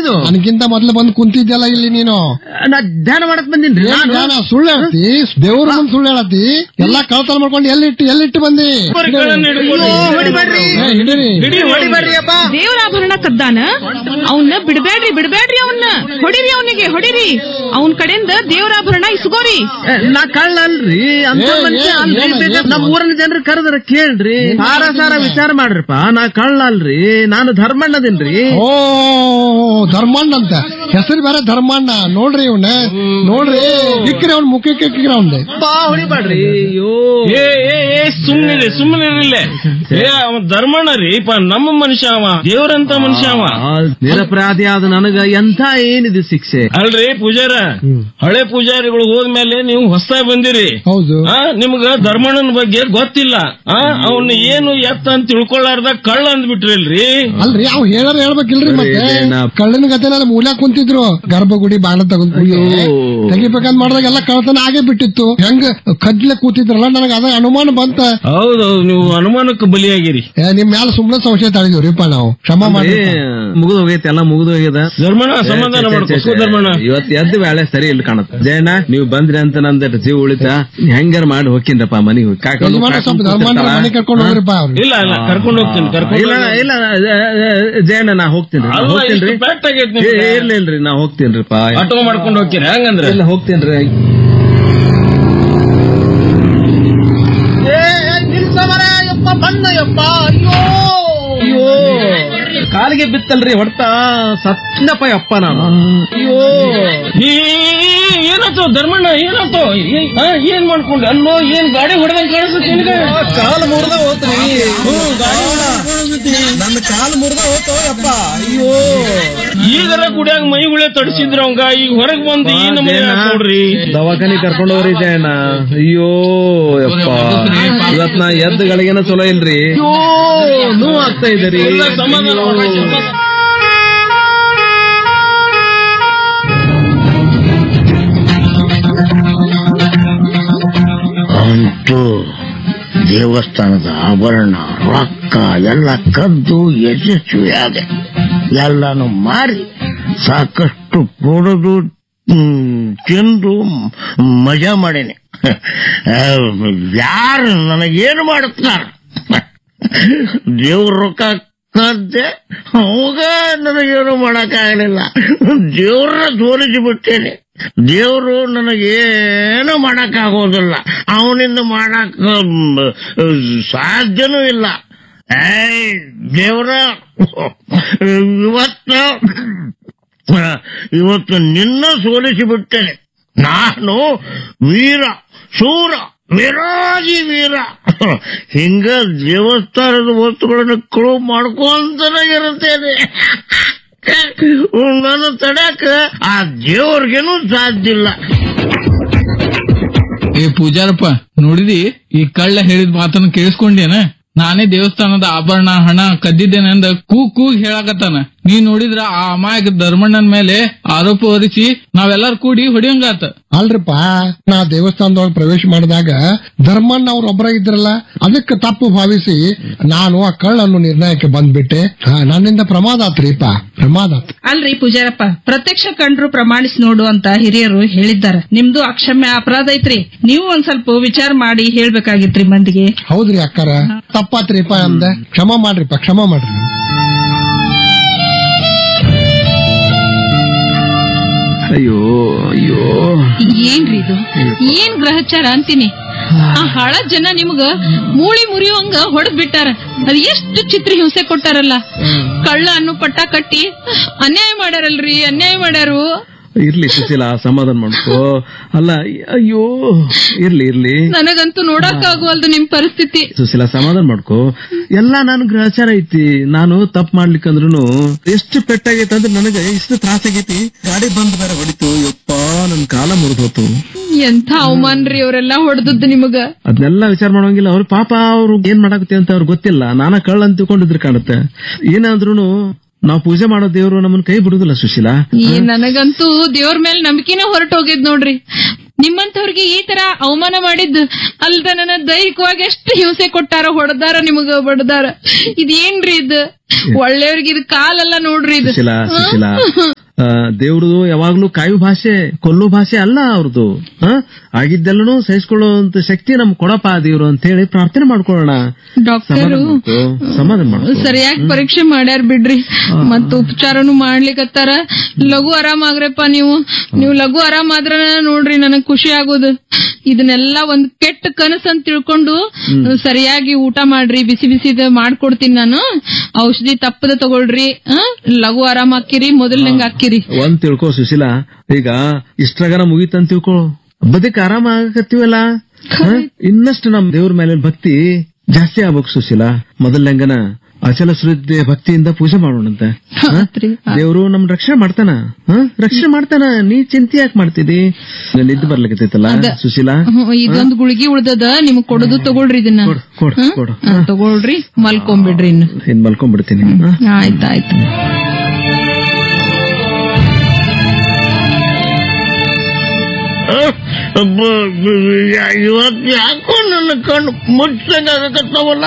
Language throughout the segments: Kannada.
ಏನಿದು ನನಗಿಂತ ಮೊದ್ಲು ಬಂದು ಕುಂತಿದ್ದೆಲ್ಲ ಇಲ್ಲಿ ನೀನು ನಾ ಧ್ಯಾನ ಮಾಡಕ್ ಬಂದಿನ್ರಿ ಏನ್ ನಾನು ಜ್ಞಾನ? ಸುಳ್ಳು ಹೇಳ್ತಿ ದೇವ್ರ ಮುಂದ್ ಸುಳ್ಳು ಹೇಳತಿ ಎಲ್ಲಾ ಕಳ್ತನ ಮಾಡ್ಕೊಂಡು ಎಲ್ಲಿಟ್ಟು ಎಲ್ಲಿಟ್ಟು ಬಂದಿ ಅಯ್ಯೋ, ಹೊಡಿಬೇಡ್ರಿ ಏ, ಹಿಡೀರಿ ಹೊಡಿಬೇಡ್ರಿ ಅಪ್ಪ ದೇವರಾಭರಣ ಕದ್ದಾನ ಅವನ್ನ ಬಿಡ್ಬೇಡ್ರಿ ಬಿಡ್ಬೇಡ್ರಿ ಅವನ್ನ ಹೊಡಿರಿ ಅವನಿಗೆ ಹೊಡಿರಿ ಅವನ್ ಕಡೆಯಿಂದ ದೇವರಾಭರಣ ಇಸ್ಕೋರಿ ಏ, ನಾ ಕಳ್ಳ ಅಲ್ರಿ ಅಂತ ಏ, ಮನುಷ್ಯ ಏ, ಅಲ್ರಿ ಏನ, ಬೇಕಾದ್ರೆ ಏನ? ನಮ್ ಊರಿನ ಜನರು ಕರೆದ್ರ ಕೇಳ್ರಿ ಸಾರ ಸಾರ ವಿಚಾರ ಮಾಡ್ರಿಪ್ಪ ನಾ ಕಳ್ಳ ಅಲ್ರಿ ನಾನು ಧರ್ಮಣ್ಣದಿನ್ರಿ ಓ ಧರ್ಮಾಂಡ ಅಂತ ಹೆಸರು ಬೇರೆ ಧರ್ಮಾಂಡ ನೋಡ್ರಿ ಇವನ ನೋಡ್ರಿ ಇಕ್ರಿ ಅವ್ನ ಮುಖಕ್ಕೆ ಇಕ್ಕಿರ ಅವ್ನ ಬಾ ಹೊಡಿಬೇಡ್ರಿ ಅಯ್ಯೋ ಏ ಏ ಏ ಸುಮ್ಮನೆ ಸುಮ್ಮನೆ ಇರಲಿಲ್ಲ ಏ ಅವ ಧರ್ಮಣ್ಣ ರೀ ಪ ನಮ್ಮ ಮನುಷ್ಯ ಅವ ದೇವ್ರಂತ ಮನುಷ್ಯ ಅವ ಆ, ನಿರಪರಾಧಿ ಆದ ನನಗ ಎಂತ ಏನಿದೆ ಶಿಕ್ಷೆ ಅಲ್ರಿ ಪೂಜಾರ ಹಳೆ ಪೂಜಾರಿಗಳು ಹೋದ್ಮೇಲೆ ನೀವು ಹೊಸದಾಗಿ ಬಂದಿರಿ ಹೌದು ಆ ನಿಮ್ಗ ಧರ್ಮಣ್ಣನ ಬಗ್ಗೆ ಗೊತ್ತಿಲ್ಲ ಆ ಅವನ್ನ ಏನು ಎತ್ತ ಅಂತ ತಿಳ್ಕೊಳ್ಳಾರ್ದ ಕಳ್ಳ ಅಂದ್ಬಿಟ್ರಲ್ರಿ ಅಲ್ರಿ ಅವ್ ಹೇಳಾರ ಹೇಳ್ಬೇಕಿಲ್ರಿ ಮತ್ತೆ ಇದೇನ? ಕಳ್ಳನ ಗತೆನೆಲ್ಲ ಮೂಲ್ಯಾಗ ಕುಂತಿದ್ರು ಗರ್ಭಗುಡಿ ಬಾಣ ತಗೊಂಡ್ ತೆಗಿಬೇಕಂತ ಮಾಡಿದಾಗ ಎಲ್ಲ ಕಳ್ತನ ಆಗೇ ಬಿಟ್ಟಿತ್ತು ಹೆಂಗ್ ಕದ್ಲೆ ಕೂತಿದ್ರಲ್ಲ ನನಗ ಅದ ಅನುಮಾನ ಬಂತ ಹೌದೌದು ನೀವು ಅನುಮಾನಕ್ಕೆ ಬಲಿಯಾಗಿರಿ ಏ, ನಿಮ್ ಮ್ಯಾಲ ಸುಮ್ನೆ ಸಂಶಯ ತಳಿದಿವ್ರಿಪ್ಪ ನಾವು ಕ್ಷಮ ಮಾಡಿ ಮುಗಿದು ಹೋಗೈತೆ ಎಲ್ಲ ಮುಗಿದು ಹೋಗ್ಯದ ಧರ್ಮಣ್ಣ ಸಮಾಧಾನ ಮಾಡ್ಕೋ ಧರ್ಮಣ್ಣ ಇವತ್ತು ಎದ್ದು ಬೇಳೆ ಸರಿ ಇಲ್ಲ ಕಾಣುತ್ತೆ ಜಯಣ್ಣ ನೀವು ಬಂದ್ರಿ ಅಂತ ನಂದಟ ಜೀವ ಉಳಿತ ಹೆಂಗಾರ ಮಾಡಿ ಹೋಗ್ತೀನ್ರಪ್ಪ ಮನೆಗೆ ಹೋಗಿ ಕಾಕೊಂಡು ಯಜಮಾನ ಸ್ವಲ್ಪ ಧರ್ಮಾಂತರ ಮನೆ ಕರ್ಕೊಂಡು ಹೋಗ್ರಿಪ್ಪ ಅವ್ರಿಗೆ ಇಲ್ಲ ಇಲ್ಲ ಕರ್ಕೊಂಡು ಹೋಗ್ತೀನಿ ಕರ್ಕೊಂಡು ಇಲ್ಲ ಇಲ್ಲ ಜಯಣ್ಣ ನಾ ಹೋಗ್ತೀನಿ ಅಲ್ಲ, ಹೋಗ್ತೀನಿ ಇಷ್ಟು fact ಆಗೈತೆ ನಿಮ್ಗೆ. ಇರ್ಲಿ ಇಲ್ರಿ ನಾ ಹೋಗ್ತೀನ್ರಿಪ್ಪ ಆಟೋ ಮಾಡ್ಕೊಂಡು ಹೋಗ್ತೀರಾ ಹಂಗಂದ್ರೆ ಇಲ್ಲ ಹೋಗ್ತೀನ್ರಿ ಅಯ್ಯೋ ಕಾಲಿಗೆ ಬಿತ್ತಲ್ರಿ ಹೊಡ್ತಾ ಸತ್ನಪ್ಪ ಅಪ್ಪ ನಾನು ಅಯ್ಯೋ ಏ, ಏನಾಯ್ತು ಧರ್ಮಣ್ಣ ಏನಾಯ್ತು ಏ- ಆ, ಏನ್ ಮಾಡ್ಕೊಂಡೆ ಅಲ್ಲೋ ಏನ್ ಗಾಡಿ ಹೊಡೆದಂಗ್ ಕಾಣಿಸುತ್ತೆ ನಿನಗೆ ಕಾಲು ಮುರ್ದ ಹೋತ್ರಿ ನನ್ನ ಕಾಲು ಮುರ್ದ ಹೋಗ್ತಪ್ಪ ಅಯ್ಯೋ ಈಗರ ಗುಡಿಯಾಗ ಮೈಗುಳೆ ತಡಿಸಿದ್ರ ಅವಂಗ ಈಗ ಹೊರಗ್ ಬಂದು ಈ ನಮೂನೆ ಆತ್ ನೋಡ್ರಿ ದವಾಖಾನಿ ಕರ್ಕೊಂಡವ್ರಿ ಜಯಣ್ಣ ಅಯ್ಯೋ ಯಪ್ಪ ಇವತ್ ನಾ ಎದ್ದು ಗಳಿಗೆನ ಚಲೋ ಇಲ್ರಿ ಅಯ್ಯೋ ನೋವು ಆಗ್ತಾ ಇದೆ ರೀ ಎಲ್ಲ ಸಮಾಧಾನ ಮಾಡ್ಕೊ. ಅಂತೂ ದೇವಸ್ಥಾನದ ಆಭರಣ ರೊಕ್ಕ ಎಲ್ಲ ಕದ್ದು ಯಶಸ್ವಿಯಾದೆ ಎಲ್ಲಾನು ಮಾರಿ ಸಾಕಷ್ಟು ಕುಡಿದು ಹ್ಮ್, ತಿಂದು ಮ್- ಮಜಾ ಮಾಡೇನೆ ಯಾರು ನನಗೇನು ಮಾಡುತ್ತಾರ ದೇವ್ರ ರೊಕ್ಕ ಕದ್ದೆ ಅವಾಗ ನನಗೇನು ಮಾಡಕ್ಕಾಗಲಿಲ್ಲ ದೇವ್ರನ್ನ ತೋರಿಸಿ ಬಿಟ್ಟೇನೆ ದೇವ್ರು ನನಗೇನು ಮಾಡಕ್ಕಾಗೋದಿಲ್ಲ ಅವನಿಂದ ಮಾಡಕ್ ಮ್, ಸಾಧ್ಯನೂ ಇಲ್ಲ ಏಯ್ ದೇವ್ರ ಇವತ್ತು ಇವತ್ತು ನಿನ್ನ ಸೋಲಿಸಿ ಬಿಟ್ಟೇನೆ ನಾನು ವೀರ ಶೂರ ವಿರಾಜಿ ವೀರ ಹಿಂಗ ದೇವಸ್ಥಾನದ ವಸ್ತುಗಳನ್ನು ಕಳು ಮಾಡ್ಕೊಂತನೇ ಇರುತ್ತೇನೆ ನನ್ನ ತಡಕ ಆ ದೇವ್ರಿಗೇನು ಸಾಧ್ಯ ಇಲ್ಲ ಏ ಪೂಜಾರಪ್ಪ ನೋಡಿದಿ ಈ ಕಳ್ಳ ಹೇಳಿದ ಮಾತನ್ನ ಕೇಳಿಸ್ಕೊಂಡೇನ ನಾನೇ ದೇವಸ್ಥಾನದ ಆಭರಣ ಹಣ ಕದ್ದಿದ್ದೇನೆ ಅಂದ ಕೂ ಕೂಗ್ ಹೇಳಾಕತ್ತಾನ ನೀ ನೋಡಿದ್ರ ಆ ಅಮಾಯಕ ಧರ್ಮಣ್ಣನ ಮೇಲೆ ಆರೋಪ ಹೊರಿಸಿ ನಾವೆಲ್ಲಾರು ಕೂಡಿ ಹೊಡಿಯಂಗಾತ ಅಲ್ರಿಪ್ಪ ನಾ ದೇವಸ್ಥಾನದೊಳಗೆ ಪ್ರವೇಶ ಮಾಡಿದಾಗ ಧರ್ಮಣ್ಣ ಅವ್ರ ಒಬ್ಬರ ಇದ್ರಲ್ಲ ಅದಕ್ಕೆ ತಪ್ಪು ಭಾವಿಸಿ ನಾನು ಆ ಕಳ್ಳನ್ನು ನಿರ್ಣಯಕ್ಕೆ ಬಂದ್ಬಿಟ್ಟೆ ಹಾ, ನನ್ನಿಂದ ಪ್ರಮಾದ ಆತ್ರಿಪ್ಪ ಪ್ರಮಾದ ಆತ್ ಅಲ್ರಿ ಪೂಜಾರಪ್ಪ ಪ್ರತ್ಯಕ್ಷ ಕಂಡ್ರು ಪ್ರಮಾಣಿಸಿ ನೋಡು ಅಂತ ಹಿರಿಯರು ಹೇಳಿದ್ದಾರೆ ನಿಮ್ದು ಅಕ್ಷಮ್ಯ ಅಪರಾಧ ಐತ್ರಿ ನೀವು ಒಂದ್ ಸ್ವಲ್ಪ ವಿಚಾರ ಮಾಡಿ ಹೇಳ್ಬೇಕಾಗಿತ್ರಿ ಮಂದಿಗೆ ಹೌದ್ರಿ ಅಕ್ಕಾರ ತಪ್ಪಾತ್ರಿಪ್ಪ ಅಂದೆ ಕ್ಷಮ ಮಾಡ್ರಿಪ್ಪ ಕ್ಷಮ ಮಾಡ್ರಿ ಅಯ್ಯೋ ಅಯ್ಯೋ ಏನ್ರಿ ಇದು ಏನ್ ಗ್ರಹಚಾರ ಅಂತೀನಿ ಆ ಹಳ ಜನ ನಿಮ್ಗ ಮೂಳಿ ಮುರಿಯುವಂಗ ಹೊಡೆದ್ ಬಿಟ್ಟಾರ ಅದ್ ಎಷ್ಟು ಚಿತ್ರ ಹಿಂಸೆ ಕೊಟ್ಟಾರಲ್ಲ ಕಳ್ಳ ಅನ್ನೋ ಪಟ್ಟ ಕಟ್ಟಿ ಅನ್ಯಾಯ ಮಾಡ್ಯಾರಲ್ರಿ ಅನ್ಯಾಯ ಮಾಡ್ಯಾರು ಇರ್ಲಿ ಸುಶೀಲ ಸಮಾಧಾನ ಮಾಡ್ಕೋ ಅಲ್ಲ ಅಯ್ಯೋ ಇರ್ಲಿ ಇರ್ಲಿ ನನಗಂತೂ ನೋಡಕ್ ಆಗುವಲ್ದು ನಿಮ್ ಪರಿಸ್ಥಿತಿ ಸುಶೀಲ ಸಮಾಧಾನ ಮಾಡ್ಕೋ ಎಲ್ಲಾ ನನ್ ಗ್ರಹಚಾರ ಐತಿ ನಾನು ತಪ್ಪು ಮಾಡ್ಲಿಕ್ಕಂದ್ರೂ ಎಷ್ಟು ಪೆಟ್ಟಾಗೈತೆ ಅಂದ್ರೆ ನನಗೆ ಎಷ್ಟು ತ್ರಾಸಾಗೈತಿ ಗಾಡಿ ಬಂದ್ ಬೇರೆ ಹೊಡಿತು ಯಪ್ಪ ನನ್ ಕಾಲ ಮುರಿದೋತು ಎಂಥ ಅವಮಾನ್ರಿ ಅವರೆಲ್ಲ ಹೊಡೆದದ್ದು ನಿಮಗ ಅದನ್ನೆಲ್ಲ ವಿಚಾರ ಮಾಡೋಂಗಿಲ್ಲ ಅವ್ರು ಪಾಪ ಅವ್ರು ಏನ್ ಮಾಡಾಕತ್ತೆ ಅಂತ ಅವ್ರಿಗೆ ಗೊತ್ತಿಲ್ಲ ನಾನ ಕಳ್ಳ ಅಂತ ತಿಳ್ಕೊಂಡಿದ್ರು ಕಾಣುತ್ತೆ ಏನಾದ್ರೂ ನಾವು ಪೂಜೆ ಮಾಡೋ ದೇವ್ರು ನಮ್ಮನ್ನ ಕೈ ಬಿಡುದಿಲ್ಲ ಸುಶೀಲಾ ಈ ನನಗಂತೂ ದೇವ್ರ ಮೇಲೆ ನಂಬಿಕೆನೇ ಹೊರಟೋಗಿದ್ ನೋಡ್ರಿ ನಿಮ್ಮಂತವ್ರಿಗೆ ಈ ತರ ಅವಮಾನ ಮಾಡಿದ್ದು ಅಲ್ದ ನನ್ನ ದೈಹಿಕವಾಗಿ ಎಷ್ಟು ಹಿಂಸೆ ಕೊಟ್ಟಾರ ಹೊಡೆದಾರ ನಿಮಗ ಬಡದಾರ ಇದೇನ್ರಿ ಇದು ಒಳ್ಳೆಯವ್ರಿಗೆ ಇದು ಕಾಲೆಲ್ಲ ನೋಡ್ರಿ ಇದು ಸುಶೀಲಾ ಸುಶೀಲಾ ದೇವ್ರದು ಯಾವಾಗ್ಲೂ ಕಾಯು ಭಾಷೆ ಕೊಲ್ಲು ಭಾಷೆ ಅಲ್ಲ ಅವ್ರದ್ದು ಹ ಆಗಿದ್ದೆಲ್ಲನೂ ಸಹಿಸ್ಕೊಳ್ಳುವಂತ ಶಕ್ತಿ ನಮ್ ಕೊಡಪ್ಪ ದೇವ್ರು ಅಂತ ಹೇಳಿ ಪ್ರಾರ್ಥನೆ ಮಾಡ್ಕೊಳ್ಳೋಣ ಡಾಕ್ಟರು ಸಮಾಧಾನ ಮಾಡ್ಕೊ, ಸಮಾಧಾನ ಮಾಡ್ಕೊ. ಸರಿಯಾಗಿ ಪರೀಕ್ಷೆ ಮಾಡ್ಯಾರ ಬಿಡ್ರಿ ಮತ್ತ ಉಪಚಾರನು ಮಾಡ್ಲಿಕತ್ತಾರ ಲಘು ಆರಾಮಾಗ್ರಪ್ಪ ನೀವು ನೀವು ಲಘು ಆರಾಮಾದ್ರ ನೋಡ್ರಿ ನನಗ್ ಖುಷಿ ಆಗೋದು ಇದನ್ನೆಲ್ಲ ಒಂದ್ ಕೆಟ್ಟ ಕನಸು ಅಂತ ತಿಳ್ಕೊಂಡು ಸರಿಯಾಗಿ ಊಟ ಮಾಡ್ರಿ ಬಿಸಿ ಬಿಸಿದ ಮಾಡ್ಕೊಡ್ತೀನಿ ನಾನು ಔಷಧಿ ತಪ್ಪದ ತಗೊಳ್ರಿ ಆ? ಲಘು ಆರಾಮ್ ಹಾಕಿರಿ ಮೊದಲ್ನಂಗ ಹಾಕಿರಿ ಒಂದ್ ತಿಳ್ಕೊ ಸುಶೀಲಾ ಈಗ ಇಷ್ಟ್ರಾಗನ ಮುಗೀತಂತ ತಿಳ್ಕೊ ಬದುಕ್ ಆರಾಮ ಆಗಕತ್ತೀವಲ್ಲ ಹ? ಇನ್ನಷ್ಟು ನಮ್ ದೇವ್ರ ಮೇಲೆ ಭಕ್ತಿ ಜಾಸ್ತಿ ಆಗ್ಬೇಕು ಸುಶೀಲಾ ಮೊದಲಂಗನ ಅಚಲ ಶ್ರದ್ಧೆ ಭಕ್ತಿಯಿಂದ ಪೂಜೆ ಮಾಡೋಣಂತೆ ಹ? ಆತ್ರಿ. ದೇವ್ರು ನಮ್ ರಕ್ಷಣೆ ಮಾಡ್ತಾನ ಹ? ರಕ್ಷಣೆ ಮಾಡ್ತಾನ ನೀ ಚಿಂತೆ ಯಾಕೆ ಮಾಡ್ತಿದಿ ನಿದ್ದೆ ಬರ್ಲಿಕ್ಕತ್ತೈತಲ್ಲ ಸುಶೀಲಾ ಹ್ಮ್, ಇದೊಂದ್ ಗುಳಿಗಿ ಉಳ್ದದ ನಿಮಗ್ ಕೊಡೋದು ತಗೊಳ್ರಿ ಇದನ್ನ ಕೊಡು ಕೊಡು ಹ್ಮ್? ಕೊಡು ಹಾ, ತಗೊಳ್ರಿ ಮಲ್ಕೊಂಬಿಡ್ರಿ ಇನ್ನು ಇನ್ ಮಲ್ಕೊಂಡ್ಬಿಡ್ತೀನಿ ಹ? ಆಯ್ತಾಯ್ತು ಇವತ್ತು ಯಾಕೋ ನನ್ನ ಕಣ್ಣು ಮುಚ್ಚಂಗಾಗತ್ತವಲ್ಲ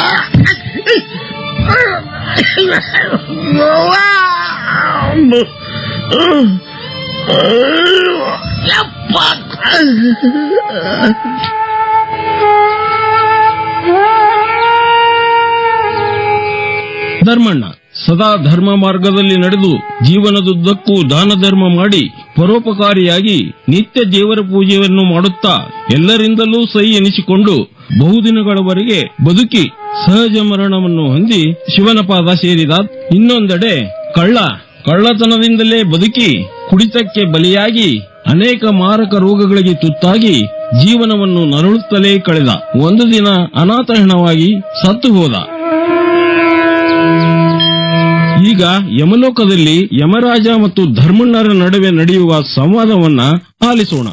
ಧರ್ಮಣ್ಣ ಸದಾ ಧರ್ಮ ಮಾರ್ಗದಲ್ಲಿ ನಡೆದು ಜೀವನದುದ್ದಕ್ಕೂ ದಾನ ಧರ್ಮ ಮಾಡಿ ಪರೋಪಕಾರಿಯಾಗಿ ನಿತ್ಯ ದೇವರ ಪೂಜೆಯನ್ನು ಮಾಡುತ್ತಾ ಎಲ್ಲರಿಂದಲೂ ಸೈ ಎನಿಸಿಕೊಂಡು ಬಹುದಿನಗಳವರೆಗೆ ಬದುಕಿ ಸಹಜ ಮರಣವನ್ನು ಹೊಂದಿ ಶಿವನ ಪಾದ ಸೇರಿದ ಇನ್ನೊಂದೆಡೆ ಕಳ್ಳ ಕಳ್ಳತನದಿಂದಲೇ ಬದುಕಿ ಕುಡಿತಕ್ಕೆ ಬಲಿಯಾಗಿ ಅನೇಕ ಮಾರಕ ರೋಗಗಳಿಗೆ ತುತ್ತಾಗಿ ಜೀವನವನ್ನು ನರಳುತ್ತಲೇ ಕಳೆದ ಒಂದು ದಿನ ಅನಾಥಹಣವಾಗಿ ಸತ್ತು ಹೋದ ಈಗ ಯಮಲೋಕದಲ್ಲಿ ಯಮರಾಜ ಮತ್ತು ಧರ್ಮಣ್ಣರ ನಡುವೆ ನಡೆಯುವ ಸಂವಾದವನ್ನ ಆಲಿಸೋಣ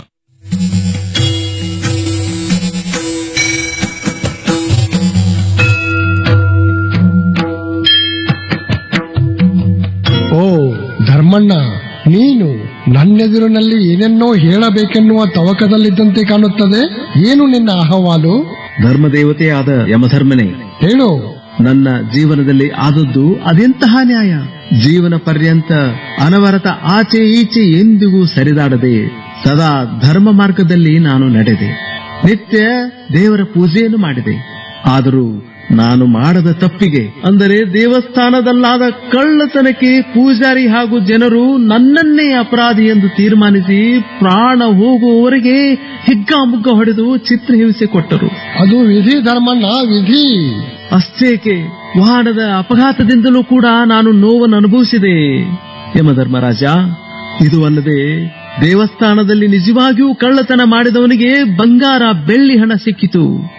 ಓ ಧರ್ಮಣ್ಣ ನೀನು ನನ್ನೆದುರಿನಲ್ಲಿ ಏನೆನ್ನೋ ಹೇಳಬೇಕೆನ್ನುವ ತವಕದಲ್ಲಿದ್ದಂತೆ ಕಾಣುತ್ತದೆ ಏನು ನಿನ್ನ ಅಹವಾಲು ಧರ್ಮದೇವತೆಯಾದ ಯಮಧರ್ಮನೇ ಹೇಳು ನನ್ನ ಜೀವನದಲ್ಲಿ ಆದದ್ದು ಅದೆಂತಹ ನ್ಯಾಯ ಜೀವನ ಪರ್ಯಂತ ಅನವರತ ಆಚೆ ಈಚೆ ಎಂದಿಗೂ ಸರಿದಾಡದೆ ಸದಾ ಧರ್ಮ ಮಾರ್ಗದಲ್ಲಿ ನಾನು ನಡೆದೆ ನಿತ್ಯ ದೇವರ ಪೂಜೆಯನ್ನು ಮಾಡಿದೆ ಆದರೂ ನಾನು ಮಾಡದ ತಪ್ಪಿಗೆ ಅಂದರೆ ದೇವಸ್ಥಾನದಲ್ಲಾದ ಕಳ್ಳತನಕ್ಕೆ ಪೂಜಾರಿ ಹಾಗೂ ಜನರು ನನ್ನನ್ನೇ ಅಪರಾಧಿ ಎಂದು ತೀರ್ಮಾನಿಸಿ ಪ್ರಾಣ ಹೋಗುವವರೆಗೆ ಹಿಗ್ಗಾಮುಗ್ಗ ಹೊಡೆದು ಚಿತ್ರಹಿಂಸೆ ಕೊಟ್ಟರು ಅದು ವಿಧಿ ಧರ್ಮಣ್ಣ ವಿಧಿ ಅಷ್ಟೇಕೆ ವಾಹನದ ಅಪಘಾತದಿಂದಲೂ ಕೂಡ ನಾನು ನೋವನ್ನು ಅನುಭವಿಸಿದೆ ಯಮಧರ್ಮರಾಜ ಇದು ಅಲ್ಲದೆ ದೇವಸ್ಥಾನದಲ್ಲಿ ನಿಜವಾಗಿಯೂ ಕಳ್ಳತನ ಮಾಡಿದವನಿಗೆ ಬಂಗಾರ ಬೆಳ್ಳಿ ಹಣ ಸಿಕ್ಕಿತು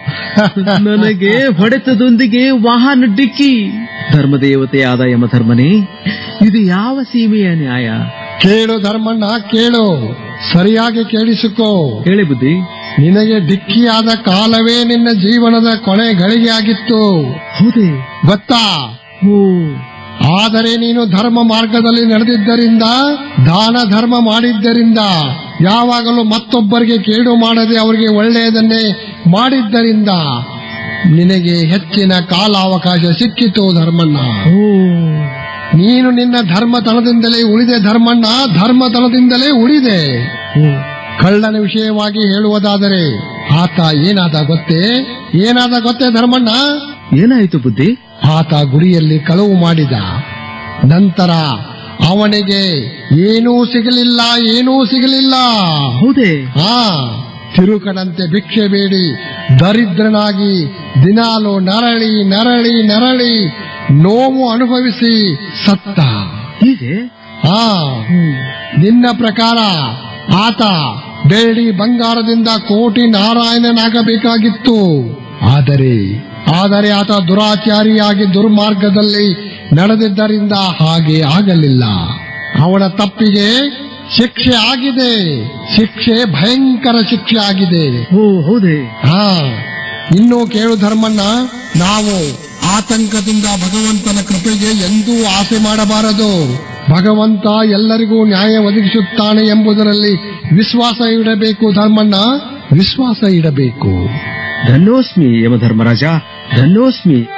ನನಗೆ ಹೊಡೆತದೊಂದಿಗೆ ವಾಹನ ಡಿಕ್ಕಿ ಧರ್ಮದೇವತೆಯಾದ ಯಮಧರ್ಮನೇ ಇದು ಯಾವ ಸೀಮೆಯ ನ್ಯಾಯ ಕೇಳು ಧರ್ಮಣ್ಣ ಕೇಳು ಸರಿಯಾಗಿ ಕೇಳಿಸಿಕೋ ಹೇಳಿ ಬುದ್ಧಿ ನಿನಗೆ ಡಿಕ್ಕಿಯಾದ ಕಾಲವೇ ನಿನ್ನ ಜೀವನದ ಕೊನೆ ಗಳಿಗೆ ಆಗಿತ್ತು ಹೌದೇ ಗೊತ್ತಾ ಓ ಆದರೆ ನೀನು ಧರ್ಮ ಮಾರ್ಗದಲ್ಲಿ ನಡೆದಿದ್ದರಿಂದ ದಾನ ಧರ್ಮ ಮಾಡಿದ್ದರಿಂದ ಯಾವಾಗಲೂ ಮತ್ತೊಬ್ಬರಿಗೆ ಕೇಡು ಮಾಡದೆ ಅವರಿಗೆ ಒಳ್ಳೆಯದನ್ನೇ ಮಾಡಿದ್ದರಿಂದ ನಿನಗೆ ಹೆಚ್ಚಿನ ಕಾಲಾವಕಾಶ ಸಿಕ್ಕಿತು ಧರ್ಮಣ್ಣ ಓ ನೀನು ನಿನ್ನ ಧರ್ಮತನದಿಂದಲೇ ಉಳಿದೆ ಧರ್ಮಣ್ಣ ಧರ್ಮತನದಿಂದಲೇ ಉಳಿದೆ ಓ ಕಳ್ಳನ ವಿಷಯವಾಗಿ ಹೇಳುವುದಾದರೆ ಆತ ಏನಾದ ಗೊತ್ತೇ ಏನಾದ ಗೊತ್ತೇ ಧರ್ಮಣ್ಣ ಏನಾಯ್ತು ಬುದ್ಧಿ ಆತ ಗುಡಿಯಲ್ಲಿ ಕಳವು ಮಾಡಿದ ನಂತರ ಅವನಿಗೆ ಏನೂ ಸಿಗಲಿಲ್ಲ ಏನೂ ಸಿಗಲಿಲ್ಲ ಹೌದೇ ಆ ತಿರುಕನಂತೆ ಭಿಕ್ಷೆ ಬೇಡಿ ದರಿದ್ರನಾಗಿ ದಿನಾಲು ನರಳಿ ನರಳಿ ನರಳಿ ನೋವು ಅನುಭವಿಸಿ ಸತ್ತ ಹೀಗೆ ಆ ನಿನ್ನ ಪ್ರಕಾರ ಆತ ಬೆಳ್ಳಿ ಬಂಗಾರದಿಂದ ಕೋಟಿ ನಾರಾಯಣನಾಗಬೇಕಾಗಿತ್ತು ಆದರೆ ಆದರೆ ಆತ ದುರಾಚಾರಿಯಾಗಿ ದುರ್ಮಾರ್ಗದಲ್ಲಿ ನಡೆದಿದ್ದರಿಂದ ಹಾಗೆ ಆಗಲಿಲ್ಲ ಅವನ ತಪ್ಪಿಗೆ ಶಿಕ್ಷೆ ಆಗಿದೆ ಶಿಕ್ಷೆ ಭಯಂಕರ ಶಿಕ್ಷೆ ಆಗಿದೆ ಓ ಹೌದೇ ಹಾ ಇನ್ನು ಕೇಳು ಧರ್ಮಣ್ಣ ನಾವು ಆತಂಕದಿಂದ ಭಗವಂತನ ಕೃಪೆಗೆ ಎಂದೂ ಆಸೆ ಮಾಡಬಾರದು ಭಗವಂತ ಎಲ್ಲರಿಗೂ ನ್ಯಾಯ ಒದಗಿಸುತ್ತಾನೆ ಎಂಬುದರಲ್ಲಿ ವಿಶ್ವಾಸ ಇಡಬೇಕು ಧರ್ಮಣ್ಣ ವಿಶ್ವಾಸ ಇಡಬೇಕು ಧನ್ಯೋಸ್ಮಿ ಯಮಧರ್ಮರಾಜ ಧನ್ಯೋಸ್ಮಿ